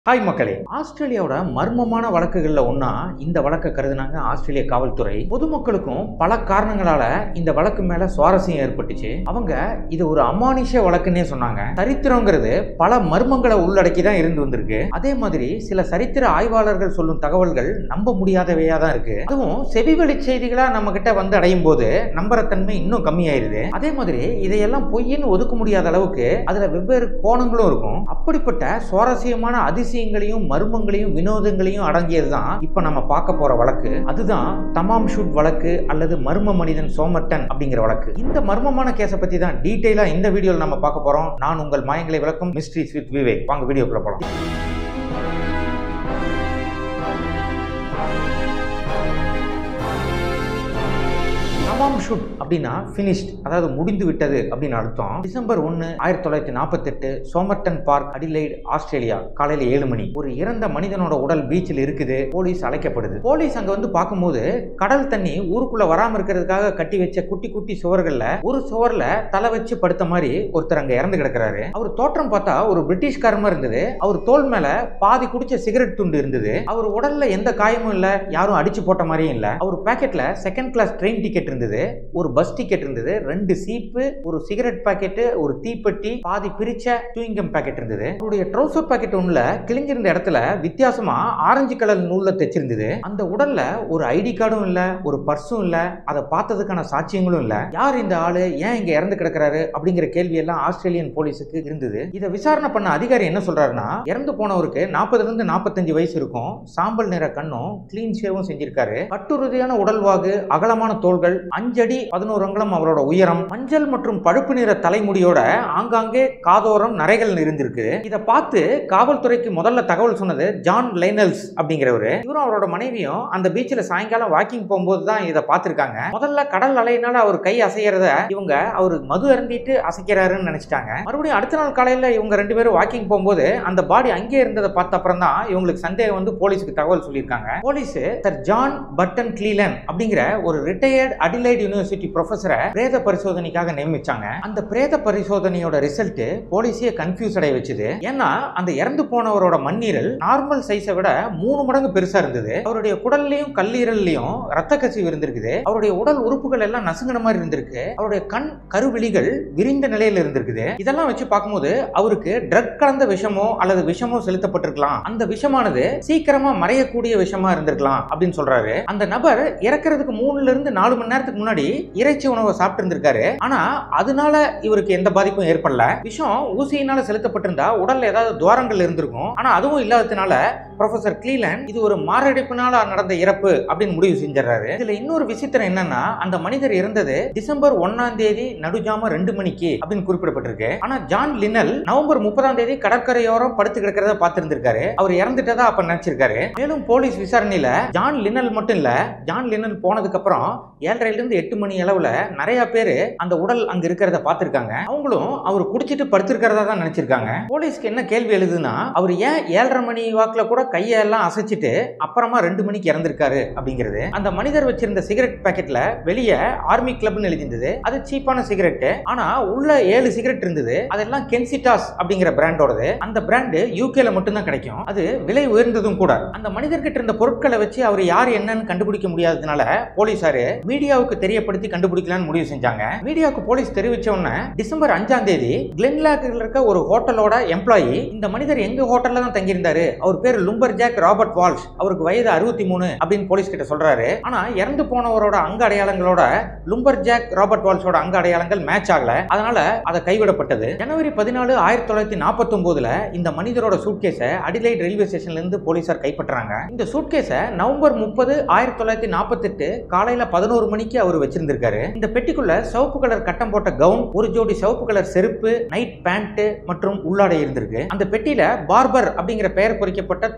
hi மக்களே ஆஸ்திரேலியாவோட மர்மமான வழக்குகள்ல ஒண்ணா இந்த வழக்கை கருதுனாங்க ஆஸ்திரேலிய காவல்துறை பொதுமக்களுக்கும் பல காரணங்களால இந்த வழக்கு மேல சுவாரஸ்யம் ஏற்பட்டுச்சு அவங்க இது ஒரு அமானுஷ்ய வழக்குன்னே சொன்னாங்க சரித்திரங்கிறது பல மர்மங்களை உள்ளடக்கி தான் இருந்து வந்திருக்கு அதே மாதிரி சில சரித்திர ஆய்வாளர்கள் சொல்லும் தகவல்கள் நம்ப முடியாதவையா தான் இருக்கு அதுவும் செவிவழி செய்திகளா நம்ம கிட்ட வந்து அடையும் போது நம்புறத்தன்மை இன்னும் கம்மியாயிருது அதே மாதிரி இதையெல்லாம் பொய்ன்னு ஒதுக்க முடியாத அளவுக்கு அதுல வெவ்வேறு கோணங்களும் இருக்கும் அப்படிப்பட்ட சுவாரஸ்யமான அதிசயங்களையும் மர்மங்களையும் வினோதங்களையும் அடங்கியது தான் இப்ப நம்ம பார்க்க போற வழக்கு அதுதான் தமாம் ஷூட் வழக்கு அல்லது மர்ம மனிதன் சோமட்டன் அப்படிங்கிற வழக்கு இந்த மர்மமான கேஸை பத்தி தான் டீட்டெயிலா இந்த வீடியோல நம்ம பார்க்க போறோம் நான் உங்கள் மாயங்களை விளக்கும் மிஸ்ட்ரிஸ் வித் விவேக் வாங்க வீடியோக்குள்ள போலாம் தமாம் ஷுட் அப்படின்னா ஃபினிஷ்ட் அதாவது முடிந்து விட்டது அப்படின்னு அர்த்தம் டிசம்பர் ஒன்று ஆயிரத்தி தொள்ளாயிரத்தி நாற்பத்தெட்டு சோமர்டன் பார்க் அடிலைட் ஆஸ்திரேலியா காலையில ஏழு மணி ஒரு இறந்த மனிதனோட உடல் பீச்சில் இருக்குது போலீஸ் அழைக்கப்படுது போலீஸ் அங்க வந்து பார்க்கும்போது கடல் தண்ணி ஊருக்குள்ள வராம இருக்கிறதுக்காக கட்டி வச்ச குட்டி குட்டி சுவர்கள்ல ஒரு சுவர்ல தலை வச்சு படுத்த மாதிரி ஒருத்தர் அங்க இறந்து கிடக்குறாரு அவர் தோற்றம் பார்த்தா ஒரு பிரிட்டிஷ்காரமா இருந்தது அவர் தோல் மேல பாதி குடிச்ச சிகரெட் துண்டு இருந்தது அவர் உடல்ல எந்த காயமும் இல்ல யாரும் அடிச்சு போட்ட மாதிரியும் இல்ல அவர் பாக்கெட்ல செகண்ட் கிளாஸ் ட்ரெயின் டிக்கெட் இருந்தது ஒரு பஸ் டிக்கெட் இருந்தது ரெண்டு சீப்பு ஒரு சிகரெட் பாக்கெட் ஒரு தீப்பெட்டி பாதி பிரிச்ச டூயிங்கம் பாக்கெட் இருந்தது அவருடைய ட்ரௌசர் பாக்கெட் ஒண்ணுல கிழிஞ்சிருந்த இடத்துல வித்தியாசமா ஆரஞ்சு கலர் நூல்ல தைச்சிருந்தது அந்த உடல்ல ஒரு ஐடி கார்டும் இல்ல ஒரு பர்ஸும் இல்ல அதை பார்த்ததுக்கான சாட்சியங்களும் இல்ல யார் இந்த ஆளு ஏன் இங்க இறந்து கிடக்குறாரு அப்படிங்கிற கேள்வி எல்லாம் ஆஸ்திரேலியன் போலீஸுக்கு இருந்தது இதை விசாரணை பண்ண அதிகாரி என்ன சொல்றாருன்னா இறந்து போனவருக்கு நாற்பதுல இருந்து நாற்பத்தஞ்சு வயசு இருக்கும் சாம்பல் நிற கண்ணும் கிளீன் ஷேவும் செஞ்சிருக்காரு கட்டுறுதியான உடல்வாகு அகலமான தோள்கள் அஞ்சடி பதினோரு அங்குலம் அவரோட உயரம் மஞ்சள் மற்றும் பழுப்பு நிற தலைமுடியோட ஆங்காங்கே காதோரம் நரைகள் இருந்திருக்கு இதை பார்த்து காவல்துறைக்கு முதல்ல தகவல் சொன்னது ஜான் லைனல்ஸ் அப்படிங்கிறவரு இவரும் அவரோட மனைவியும் அந்த பீச்சில் சாயங்காலம் வாக்கிங் போகும்போது தான் இதை பார்த்திருக்காங்க முதல்ல கடல் அலையினால அவர் கை அசையறத இவங்க அவர் மது அருந்திட்டு அசைக்கிறாருன்னு நினைச்சிட்டாங்க மறுபடியும் அடுத்த நாள் காலையில இவங்க ரெண்டு பேரும் வாக்கிங் போகும்போது அந்த பாடி அங்கே இருந்ததை பார்த்த அப்புறம் தான் இவங்களுக்கு சந்தேகம் வந்து போலீஸுக்கு தகவல் சொல்லியிருக்காங்க போலீஸ் சார் ஜான் பட்டன் கிளீலன் அப்படிங்கிற ஒரு ரிட்டையர்ட் அடிலைட் யூனிவர்சிட்டி ப்ரொஃபஸரை பிரேத பரிசோதனைக்காக நியமிச்சாங்க அந்த பிரேத பரிசோதனையோட ரிசல்ட் போலீஸையே கன்ஃபியூஸ் அடைய வச்சுது ஏன்னா அந்த இறந்து போனவரோட மண்ணீரல் நார்மல் சைஸை விட மூணு மடங்கு பெருசா இருந்தது அவருடைய குடல்லையும் கல்லீரல்லையும் ரத்த கசிவு இருந்திருக்குது அவருடைய உடல் உறுப்புகள் எல்லாம் நசுங்கின மாதிரி இருந்திருக்கு அவருடைய கண் கருவிழிகள் விரிந்த நிலையில இருந்திருக்குது இதெல்லாம் வச்சு பார்க்கும்போது அவருக்கு ட்ரக் கலந்த விஷமோ அல்லது விஷமோ செலுத்தப்பட்டிருக்கலாம் அந்த விஷமானது சீக்கிரமா மறையக்கூடிய விஷமா இருந்திருக்கலாம் அப்படின்னு சொல்றாரு அந்த நபர் இறக்கிறதுக்கு மூணுல இருந்து நாலு மணி நேரத்துக்கு முன்னாடி இறைச்சி உணவை சாப்பிட்டு இருந்திருக்காரு ஆனா அதனால இவருக்கு எந்த பாதிப்பும் ஏற்படல விஷம் ஊசியினால செலுத்தப்பட்டிருந்தா உடல்ல ஏதாவது துவாரங்கள் இருந்திருக்கும் ஆனா அதுவும் இல்லாததுனால ப்ரொஃபசர் கிளீலன் இது ஒரு மாரடைப்புனால நடந்த இறப்பு அப்படின்னு முடிவு செஞ்சிடறாரு இதுல இன்னொரு விசித்திரம் என்னன்னா அந்த மனிதர் இறந்தது டிசம்பர் ஒன்னாம் தேதி நடுஜாம ரெண்டு மணிக்கு அப்படின்னு குறிப்பிடப்பட்டிருக்கு ஆனா ஜான் லினல் நவம்பர் முப்பதாம் தேதி கடற்கரையோரம் படுத்து கிடக்கிறத பார்த்திருந்திருக்காரு அவர் இறந்துட்டதா அப்ப நினைச்சிருக்காரு மேலும் போலீஸ் விசாரணையில ஜான் லினல் மட்டும் இல்ல ஜான் லினல் போனதுக்கு அப்புறம் ஏழரைல இருந்து எட்டு மணி அளவுல நிறைய பேர் அந்த உடல் அங்க இருக்கிறத பார்த்திருக்காங்க அவங்களும் அவர் குடிச்சிட்டு படுத்திருக்கிறதா தான் நினைச்சிருக்காங்க போலீஸ்க்கு என்ன கேள்வி எழுதுனா அவர் ஏன் ஏழரை மணி வாக்குல கூட கையெல்லாம் அசைச்சிட்டு அப்புறமா ரெண்டு மணிக்கு இறந்திருக்காரு அப்படிங்கிறது அந்த மனிதர் வச்சிருந்த சிகரெட் பாக்கெட்ல வெளியே ஆர்மி கிளப்னு எழுதியிருந்தது அது சீப்பான சிகரெட் ஆனா உள்ள ஏழு சிகரெட் இருந்தது அதெல்லாம் கென்சிட்டாஸ் அப்படிங்கிற பிராண்டோடது அந்த பிராண்டு யூகேல மட்டும்தான் கிடைக்கும் அது விலை உயர்ந்ததும் கூட அந்த மனிதர்கிட்ட இருந்த பொருட்களை வச்சு அவர் யார் என்னன்னு கண்டுபிடிக்க முடியாததுனால போலீசாரு மீடியாவுக்கு தெரியப்படுத்தி கண்டுபிடிக்கலாம்னு முடிவு செஞ்சாங்க மீடியாவுக்கு போலீஸ் தெரிவிச்ச உடனே டிசம்பர் அஞ்சாம் தேதி கிளென்லாக்கில் இருக்க ஒரு ஹோட்டலோட எம்ப்ளாயி இந்த மனிதர் எங்க ஹோட்டல்ல தான் தங்கியிருந்தாரு அவர் பேர் லும்பர் ஜாக் ராபர்ட் வால்ஷ் அவருக்கு வயது அறுபத்தி மூணு அப்படின்னு போலீஸ் கிட்ட சொல்றாரு ஆனா இறந்து போனவரோட அங்க அடையாளங்களோட லும்பர் ஜாக் ராபர்ட் வால்ஷோட அங்க அடையாளங்கள் மேட்ச் ஆகல அதனால அதை கைவிடப்பட்டது ஜனவரி பதினாலு ஆயிரத்தி தொள்ளாயிரத்தி நாற்பத்தி ஒன்பதுல இந்த மனிதரோட சூட்கேஸை அடிலைட் ரயில்வே ஸ்டேஷன்ல இருந்து போலீசார் கைப்பற்றாங்க இந்த சூட்கேஸை நவம்பர் முப்பது ஆயிரத்தி தொள்ளாயிரத்தி நாற்பத்தெட்டு காலையில பதினோரு மணிக்கு அவர் வச்சிருந்திருக்காரு இந்த பெட்டிக்குள்ள சிவப்பு கலர் கட்டம் போட்ட கவுன் ஒரு ஜோடி சிவப்பு கலர் செருப்பு நைட் பேண்ட் மற்றும் உள்ளாடை இருந்திருக்கு அந்த பெட்டியில பார்பர் அப்படிங்கிற பெயர் பொறிக்கப்பட்ட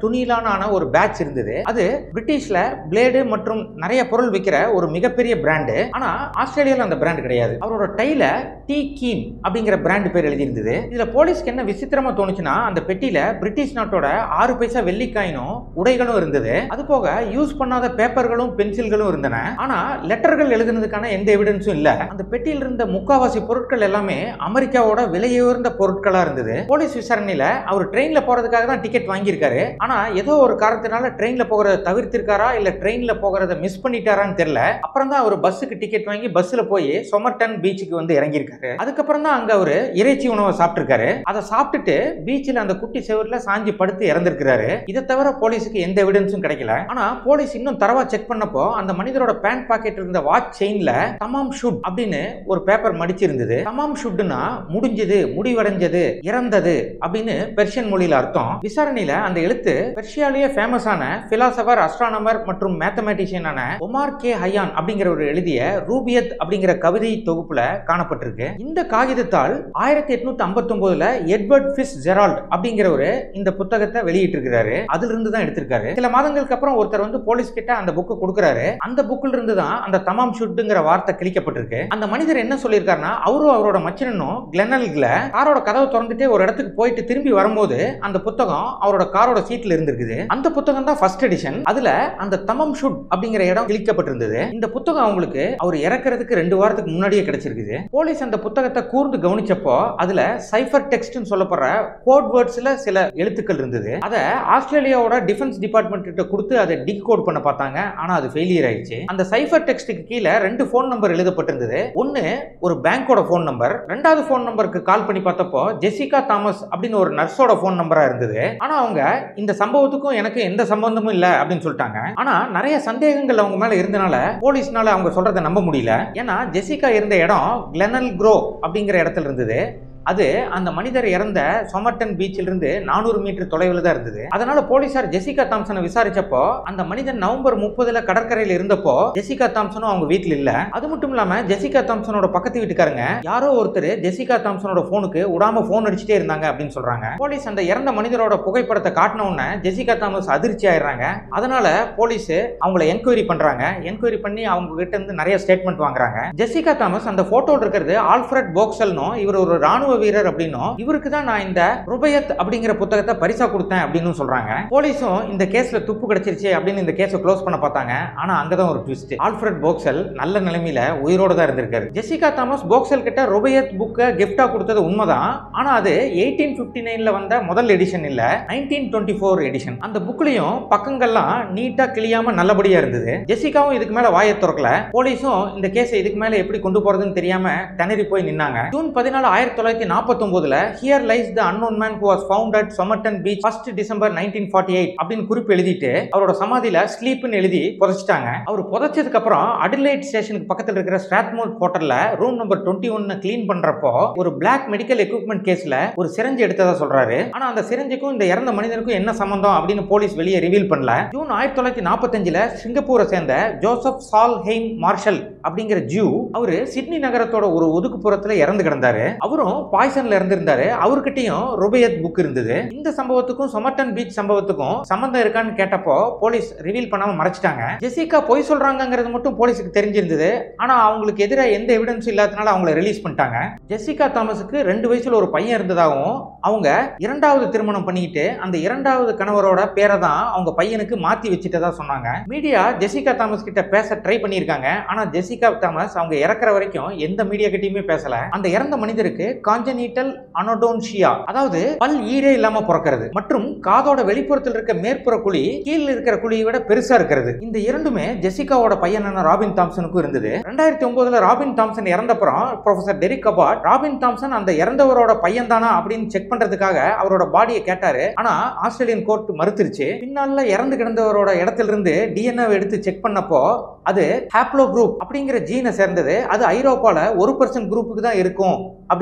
துணியிலான ஆன ஒரு பேட்ச் இருந்தது அது பிரிட்டிஷ்ல பிளேடு மற்றும் நிறைய பொருள் விற்கிற ஒரு மிகப்பெரிய பிராண்டு ஆனா ஆஸ்திரேலியால அந்த பிராண்ட் கிடையாது அவரோட டைல டி கீம் அப்படிங்கிற பிராண்ட் பேர் எழுதியிருந்தது இதுல போலீஸ்க்கு என்ன விசித்திரமா தோணுச்சுன்னா அந்த பெட்டியில பிரிட்டிஷ் நாட்டோட ஆறு பைசா வெள்ளிக்காயினும் உடைகளும் இருந்தது அது போக யூஸ் பண்ணாத பேப்பர்களும் பென்சில்களும் இருந்தன ஆனா லெட்டர்கள் எழுதுனதுக்கான எந்த எவிடன்ஸும் இல்ல அந்த பெட்டியில் இருந்த முக்காவாசி பொருட்கள் எல்லாமே அமெரிக்காவோட விலையுயர்ந்த பொருட்களா இருந்தது போலீஸ் விசாரணையில அவர் ட்ரெயின்ல போறதுக்காக தான் டிக்கெட் வாங்கியிருக்காரு ஆனா ஏதோ ஒரு காரணத்தினால ட்ரெயின்ல போகிறத தவிர்த்திருக்காரா இல்ல ட்ரெயின்ல போகிறத மிஸ் பண்ணிட்டாரான்னு தெரியல அப்புறம் தான் அவர் பஸ்ஸுக்கு டிக்கெட் வாங்கி பஸ்ல போய் சொமர்டன் பீச்சுக்கு வந்து இறங்கியிருக்காரு அதுக்கப்புறம் தான் அங்க அவர் இறைச்சி உணவை சாப்பிட்டிருக்காரு அதை சாப்பிட்டுட்டு பீச்சில் அந்த குட்டி செவர்ல சாஞ்சி படுத்து இறந்திருக்கிறாரு இதை தவிர போலீஸுக்கு எந்த எவிடன்ஸும் கிடைக்கல ஆனா போலீஸ் இன்னும் தரவா செக் பண்ணப்போ அந்த மனிதரோட பேண்ட் பாக்கெட் இருந்த வாட்ச் செயின்ல தமாம் ஷுட் அப்படின்னு ஒரு பேப்பர் மடிச்சிருந்தது தமாம் ஷுட்னா முடிஞ்சது முடிவடைஞ்சது இறந்தது அப்படின்னு பெர்ஷியன் மொழியில அர்த்தம் விசாரணையில அந்த எழுத்து பெர்ஷியாலேயே ஃபேமஸான பிலாசபர் அஸ்ட்ரானமர் மற்றும் மேத்தமேட்டிஷியனான ஒமார் கே ஹயான் அப்படிங்கிறவர் எழுதிய ரூபியத் அப்படிங்கிற கவிதை தொகுப்புல காணப்பட்டிருக்கு இந்த காகிதத்தால் ஆயிரத்தி எட்நூத்தி ஐம்பத்தி ஒன்பதுல எட்வர்ட் ஃபிஸ் ஜெரால்ட் அப்படிங்கிறவரு இந்த புத்தகத்தை வெளியிட்டு இருக்கிறாரு அதுல இருந்து தான் எடுத்திருக்காரு சில மாதங்களுக்கு அப்புறம் ஒருத்தர் வந்து போலீஸ் கிட்ட அந்த புக்கு கொடுக்குறாரு அந்த புக்கில் இருந்து தான் அந்த தமாம் ஷுட்டுங்கிற வார்த்தை கிழிக்கப்பட்டிருக்கு அந்த மனிதர் என்ன சொல்லியிருக்காருன்னா அவரும் அவரோட மச்சினனும் கிளெனல்ல காரோட கதவை திறந்துட்டு ஒரு இடத்துக்கு போயிட்டு திரும்பி வரும்போது அந்த புத்தகம் அவரோட காரோட சீட்ல இருந்திருக்குது அந்த புத்தகம் தான் ஃபர்ஸ்ட் எடிஷன் அதுல அந்த தமம் ஷுட் அப்படிங்கிற இடம் கிழிக்கப்பட்டிருந்தது இந்த புத்தகம் அவங்களுக்கு அவர் இறக்குறதுக்கு ரெண்டு வாரத்துக்கு முன்னாடியே கிடைச்சிருக்குது போலீஸ் அந்த புத்தகத்தை கூர்ந்து கவனிச்சப்போ அதுல சைஃபர் டெக்ஸ்ட்னு சொல்லப்படுற கோட் வேர்ட்ஸ்ல சில எழுத்துக்கள் இருந்தது அதை ஆஸ்திரேலியாவோட டிஃபென்ஸ் டிபார்ட்மெண்ட் கிட்ட கொடுத்து அதை டிக் கோட் பண்ண பார்த்தாங்க ஆனா அது ஃபெயிலியர் ஆயிடுச்சு அந்த சைஃபர் டெக்ஸ்ட்டுக்கு கீழே ரெண்டு ஃபோன் நம்பர் எழுதப்பட்டிருந்தது ஒன்னு ஒரு பேங்கோட ஃபோன் நம்பர் ரெண்டாவது ஃபோன் நம்பருக்கு கால் பண்ணி பார்த்தப்போ ஜெசிகா தாமஸ் அப்படின்னு ஒரு நர்ஸோட ஃபோன் நம்பரா இருந்தது ஆனா அவங்க இந்த சம்பவத்துக்கும் எனக்கு எந்த சம்பந்தமும் இல்ல அப்படின்னு சொல்லிட்டாங்க ஆனா நிறைய சந்தேகங்கள் அவங்க மேல இருந்தனால போலீஸ்னால அவங்க சொல்றதை நம்ப முடியல ஏன்னா ஜெசிகா இருந்த இடம் கிளெனல் க்ரோ அப்படிங்கிற இடத்துல இருந்தது அது அந்த மனிதர் இறந்த சொமர்டன் பீச்சில் இருந்து நானூறு மீட்டர் தொலைவில் தான் இருந்தது அதனால போலீசார் ஜெசிகா தாம்சனை விசாரிச்சப்போ அந்த மனிதன் நவம்பர் முப்பதுல கடற்கரையில் இருந்தப்போ ஜெசிகா தாம்சனும் அவங்க வீட்டில் இல்ல அது மட்டும் இல்லாம ஜெசிகா தாம்சனோட பக்கத்து வீட்டுக்காரங்க யாரோ ஒருத்தர் ஜெசிகா தாம்சனோட போனுக்கு விடாம போன் அடிச்சுட்டே இருந்தாங்க அப்படின்னு சொல்றாங்க போலீஸ் அந்த இறந்த மனிதரோட புகைப்படத்தை காட்டின உடனே ஜெசிகா தாமஸ் அதிர்ச்சி ஆயிடுறாங்க அதனால போலீஸ் அவங்கள என்கொயரி பண்றாங்க என்கொயரி பண்ணி அவங்க கிட்ட இருந்து நிறைய ஸ்டேட்மெண்ட் வாங்குறாங்க ஜெசிகா தாமஸ் அந்த போட்டோல இருக்கிறது ஆல்ஃபிரட் போக்சல்னும் இவர் ஒரு ராணுவ வீரர் அப்படின்னும் இவருக்கு தான் நான் இந்த ருபயத் அப்படிங்கிற புத்தகத்தை பரிசா கொடுத்தேன் அப்படின்னு சொல்றாங்க போலீஸும் இந்த கேஸ்ல துப்பு கிடைச்சிருச்சு அப்படின்னு இந்த கேஸை க்ளோஸ் பண்ண பார்த்தாங்க ஆனா அங்கதான் ஒரு ட்விஸ்ட் ஆல்ஃபிரட் போக்சல் நல்ல நிலைமையில உயிரோட தான் இருந்திருக்காரு ஜெசிகா தாமஸ் போக்சல் கிட்ட ருபயத் புக்கை கிஃப்டா கொடுத்தது உண்மைதான் ஆனா அது எயிட்டீன் பிப்டி நைன்ல வந்த முதல் எடிஷன் இல்ல நைன்டீன் டுவெண்ட்டி ஃபோர் எடிஷன் அந்த புக்லயும் பக்கங்கள்லாம் நீட்டா கிளியாம நல்லபடியா இருந்தது ஜெசிகாவும் இதுக்கு மேல வாயை திறக்கல போலீஸும் இந்த கேஸை இதுக்கு மேல எப்படி கொண்டு போறதுன்னு தெரியாம திணறி போய் நின்னாங்க ஜூன் பதினாலு ஆயிரத்தி தொள்ளாயிரத்தி நாற்பத்தொன்பதுல here lies the unknown man who was found at Somerton beach first December nineteen forty eight அப்படின்னு குறிப்பு எழுதிட்டு அவரோட சமாதியில ஸ்லீப்னு எழுதி புதைச்சிட்டாங்க அவர் புதைச்சதுக்கு அப்புறம் அடிலைட் ஸ்டேஷனுக்கு பக்கத்துல இருக்கிற ஸ்ட்ராத்மோர் ஹோட்டல்ல ரூம் நம்பர் டுவெண்ட்டி ஒன்னு கிளீன் பண்றப்போ ஒரு பிளாக் மெடிக்கல் எக்யூப்மெண்ட் கேஸ்ல ஒரு சிரஞ்சு எடுத்ததா சொல்றாரு ஆனா அந்த சிரஞ்சுக்கும் இந்த இறந்த மனிதனுக்கும் என்ன சம்பந்தம் அப்படின்னு போலீஸ் வெளியே ரிவீல் பண்ணல ஜூன் ஆயிரத்தி தொள்ளாயிரத்தி நாற்பத்தஞ்சுல சிங்கப்பூரை சேர்ந்த ஜோசப் சால் ஹெய்ம் மார்ஷல் அப்படிங்கிற ஜூ அவரு சிட்னி நகரத்தோட ஒரு ஒதுக்குப்புறத்துல இறந்து கிடந்தாரு அவரும் பாய்சன்ல இருந்திருந்தாரு அவர்கிட்டயும் ருபயத் புக் இருந்தது இந்த சம்பவத்துக்கும் சொமர்டன் பீச் சம்பவத்துக்கும் சம்பந்தம் இருக்கான்னு கேட்டப்போ போலீஸ் ரிவீல் பண்ணாம மறைச்சிட்டாங்க ஜெசிகா பொய் சொல்றாங்கங்கிறது மட்டும் போலீஸுக்கு தெரிஞ்சிருந்தது ஆனா அவங்களுக்கு எதிராக எந்த எவிடன்ஸும் இல்லாதனால அவங்கள ரிலீஸ் பண்ணிட்டாங்க ஜெசிகா தாமஸுக்கு ரெண்டு வயசுல ஒரு பையன் இருந்ததாகவும் அவங்க இரண்டாவது திருமணம் பண்ணிக்கிட்டு அந்த இரண்டாவது கணவரோட பேரை தான் அவங்க பையனுக்கு மாத்தி வச்சுட்டதா சொன்னாங்க மீடியா ஜெசிகா தாமஸ் கிட்ட பேச ட்ரை பண்ணியிருக்காங்க ஆனா ஜெசிகா தாமஸ் அவங்க இறக்குற வரைக்கும் எந்த மீடியா கிட்டயுமே பேசல அந்த இறந்த மனிதருக்கு காஞ்சனீட்டல் அனோடோன்ஷியா அதாவது பல் ஈரே இல்லாம பிறக்கிறது மற்றும் காதோட வெளிப்புறத்தில் இருக்க மேற்புற குழி கீழ் இருக்கிற குழியை விட பெருசா இருக்கிறது இந்த இரண்டுமே ஜெசிகாவோட பையனான ராபின் தாம்சனுக்கும் இருந்தது ரெண்டாயிரத்தி ஒன்பதுல ராபின் தாம்சன் இறந்தப்புறம் ப்ரொஃபசர் டெரிக் கபாட் ராபின் தாம்சன் அந்த இறந்தவரோட பையன் தானா அப்படின்னு செக் பண்றதுக்காக அவரோட பாடியை கேட்டாரு ஆனா ஆஸ்திரேலியன் கோர்ட் மறுத்துருச்சு பின்னால இறந்து கிடந்தவரோட இடத்துல இருந்து டிஎன்ஏ எடுத்து செக் பண்ணப்போ அது ஹாப்ளோ குரூப் அப்படிங்கிற ஜீனை சேர்ந்தது அது ஐரோப்பால ஒரு பர்சன்ட் குரூப்புக்கு தான் இருக்கும் அப்படின்னு தெரிய வந்தது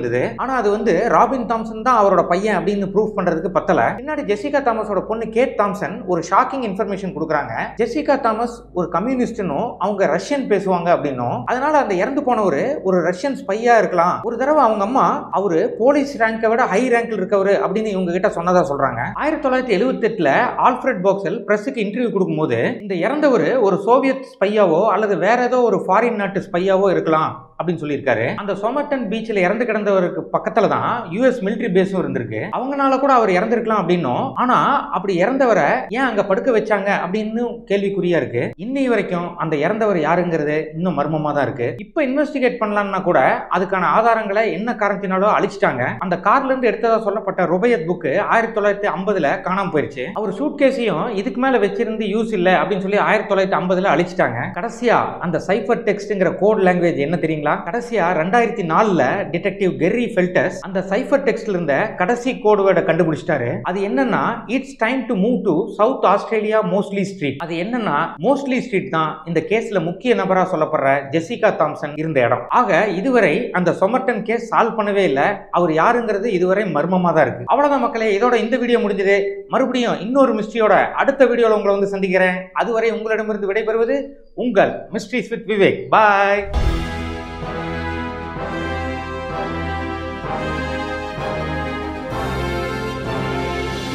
வந்தது ஆனா அது வந்து ராபின் தாம்சன் தான் அவரோட பையன் அப்படின்னு ப்ரூவ் பண்றதுக்கு பத்தல பின்னாடி ஜெசிகா தாமஸோட பொண்ணு கேட் தாம்சன் ஒரு ஷாக்கிங் இன்ஃபர்மேஷன் கொடுக்குறாங்க ஜெசிகா தாமஸ் ஒரு கம்யூனிஸ்ட்னும் அவங்க ரஷ்யன் பேசுவாங்க அப்படின்னும் அதனால அந்த இறந்து போனவர் ஒரு ரஷ்யன் ஸ்பையா இருக்கலாம் ஒரு தடவை அவங்க அம்மா அவரு போலீஸ் ரேங்கை விட ஹை ரேங்க்ல இருக்கவர் அப்படின்னு இவங்க கிட்ட சொன்னதா சொல்றாங்க ஆயிரத்தி தொள்ளாயிரத்தி எழுபத்தி எட்டுல ஆல்ஃபிரட் பாக்ஸல் பிரஸுக்கு இன்டர்வியூ கொடுக்கும்போது இந்த இறந்தவர் ஒரு சோவியத் ஸ்பையாவோ அல்லது வேற ஏதோ ஒரு ஃபாரின் நாட்டு ஸ்பையாவோ இருக்கலாம் அப்படின்னு சொல்லியிருக்காரு அந்த சோமர்டன் பீச்சில் இறந்து கிடந்தவருக்கு பக்கத்துல தான் யூஎஸ் மிலிட்டரி பேஸும் இருந்திருக்கு அவங்கனால கூட அவர் இறந்திருக்கலாம் அப்படின்னும் ஆனா அப்படி இறந்தவரை ஏன் அங்க படுக்க வச்சாங்க அப்படின்னு கேள்விக்குறியா இருக்கு இன்னை வரைக்கும் அந்த இறந்தவர் யாருங்கிறது இன்னும் மர்மமா தான் இருக்கு இப்போ இன்வெஸ்டிகேட் பண்ணலாம்னா கூட அதுக்கான ஆதாரங்களை என்ன காரணத்தினாலோ அழிச்சிட்டாங்க அந்த கார்ல இருந்து எடுத்ததா சொல்லப்பட்ட ருபயத் புக்கு ஆயிரத்தி தொள்ளாயிரத்தி ஐம்பதுல காணாம போயிருச்சு அவர் சூட் கேஸையும் இதுக்கு மேல வச்சிருந்து யூஸ் இல்ல அப்படின்னு சொல்லி ஆயிரத்தி தொள்ளாயிரத்தி ஐம்பதுல அழிச்சிட்டாங்க கடைசியா அந்த சைஃபர் டெக்ஸ்ட்ங்கிற கோட் லாங்குவேஜ் என்ன தெரியுங்களா கடைசியா ரெண்டாயிரத்தி நாலுல டிடெக்டிவ் கெர்ரி ஃபெல்டர்ஸ் அந்த சைஃபர் டெக்ஸ்ட்ல இருந்த கடைசி கோடு வேர்டை கண்டுபிடிச்சிட்டாரு அது என்னன்னா it's time to move to South Australia mostly street அது என்னன்னா மோஸ்ட்லி ஸ்ட்ரீட் தான் இந்த கேஸ்ல முக்கிய நபரா சொல்லப்படுற ஜெசிகா தாம்சன் இருந்த இடம் ஆக இதுவரை அந்த சொமர்டன் கேஸ் சால்வ் பண்ணவே இல்லை அவர் யாருங்கிறது இதுவரை மர்மமா தான் இருக்கு அவ்வளவுதான் மக்களே இதோட இந்த வீடியோ முடிஞ்சது மறுபடியும் இன்னொரு மிஸ்ட்ரியோட அடுத்த வீடியோல உங்களை வந்து சந்திக்கிறேன் அதுவரை உங்களிடமிருந்து விடைபெறுவது உங்கள் மிஸ்ட்ரிஸ் வித் விவேக் பாய்